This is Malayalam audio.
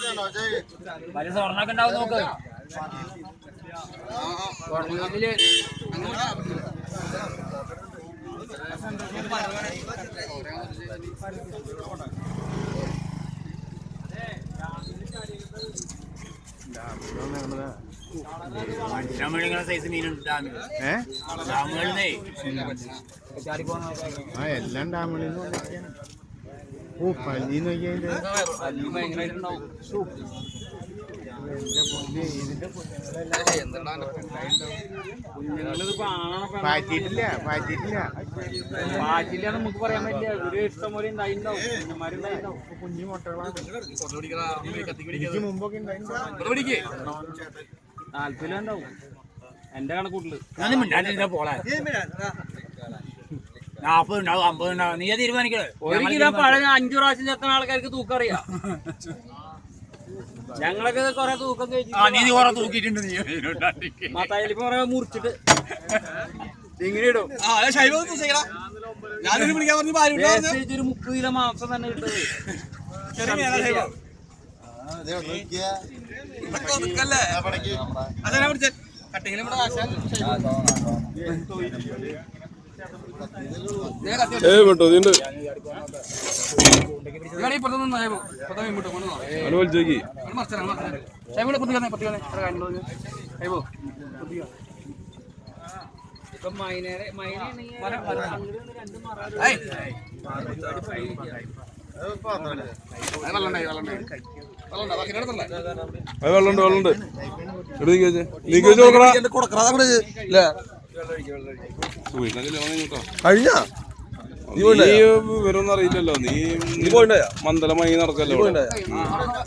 വലിയ സ്വർണ്ണൊക്കെ ഉണ്ടാവും നോക്ക് സ്വർണ്ണത്തില് മനുഷ്യമ്മളിങ്ങനെ സൈസ് മീനുണ്ട് ഡാമിൽ ഏ ഡാമുകളിലേ ആ എല്ലാം ഡാമുകളിൽ നിന്ന് കൊണ്ടിരിക്കുകയാണ് ഓ പള്ളി നോക്കിയതിന്റെ ഭയങ്കരമായിട്ടുണ്ടാവും കുഞ്ഞുങ്ങളിത് കാണണം പാറ്റിയിട്ടില്ല പാറ്റിയിട്ടില്ല പാറ്റില്ല നമുക്ക് പറയാൻ പറ്റില്ല ഒരു ഇഷ്ടം പോലെ ഉണ്ടായിണ്ടാവും കുഞ്ഞന്മാരുണ്ടായിണ്ടാവും കുഞ്ഞു മുട്ടകളാണ് എനിക്ക് മുമ്പൊക്കെ ഉണ്ടായിരുന്നു താല്പര്യം ഉണ്ടാവും എന്റെ കണക്കൂട്ടില് നാപ്പത് ഉണ്ടാവും അമ്പത് ഉണ്ടാവും നീ തീരുമാനിക്കണേ ഒരു കിലോ പഴം അഞ്ചു പ്രാവശ്യം ചെത്തുന്ന ആൾക്കാർക്ക് തൂക്കം അറിയാം ഞങ്ങളൊക്കെ കൊറേ തൂക്കം നീ കൊറേ തൂക്കിയിട്ടുണ്ട് നീ മത്തായിലിപ്പോ കൊറേ മുറിച്ചിട്ട് ഇങ്ങനെ ഇടും ഞാനൊരു വിളിക്കാൻ പറഞ്ഞു പാല് വിട്ടു പറഞ്ഞു. വേസ്റ്റ് ഒരു മുപ്പത് കിലോ മാംസം തന്നെ കിട്ടുന്നത് ചെറിയ മീനാ ഷൈബ. ഇതൊക്കെ ഒതുക്കല്ലേ? അതാ ഞാൻ പിടിച്ചേ. കട്ടിങ്ങിലും ഇവിടെ ആശാൻ ഷൈബ. ദേ കത്തി വെച്ചു. ഏ വിട്ടോ നീണ്ട് ഇവിടെ ഇപ്പുറത്ത് നിന്ന് ഷൈബ. ഇപ്പുറത്തെ മീൻ വിട്ടു. കൊണ്ടുവന്നോ. അത് വലിച്ചേക്ക് അത് മറിച്ചിടാം, മറിച്ചിടാം. ഷൈബ ഇവിടെ പൊത്തിക്കാന്നേ, പൊത്തിക്കാന്നേ. ഇവിടെ കാര്യം ഉണ്ടോ എന്ന്. ഷൈബ, പൊത്തിക്കാ. ഇപ്പൊ മൈനേരെ മൈനാണെങ്കിൽ ഏയ്. അത് വെള്ളം ഉണ്ടായി, വെള്ളം ഉണ്ടായി. വെള്ളം ഉണ്ടായി. ബാക്കി എടുത്തല്ലേ? അത് വെള്ളമുണ്ട് വെള്ളമുണ്ട് എടുത്ത് നീക്കി വെച്ചേ നീക്കി വെച്ച് നോക്കടാ എന്റെ കൊടുക്കറ അങ്ങോട്ട് ഇല്ലേ? കഴിഞ്ഞ നീ വരുമെന്ന് അറിയില്ലല്ലോ നീ മന്ദലമായി നടക്കല്ലോ ഇവിടെ.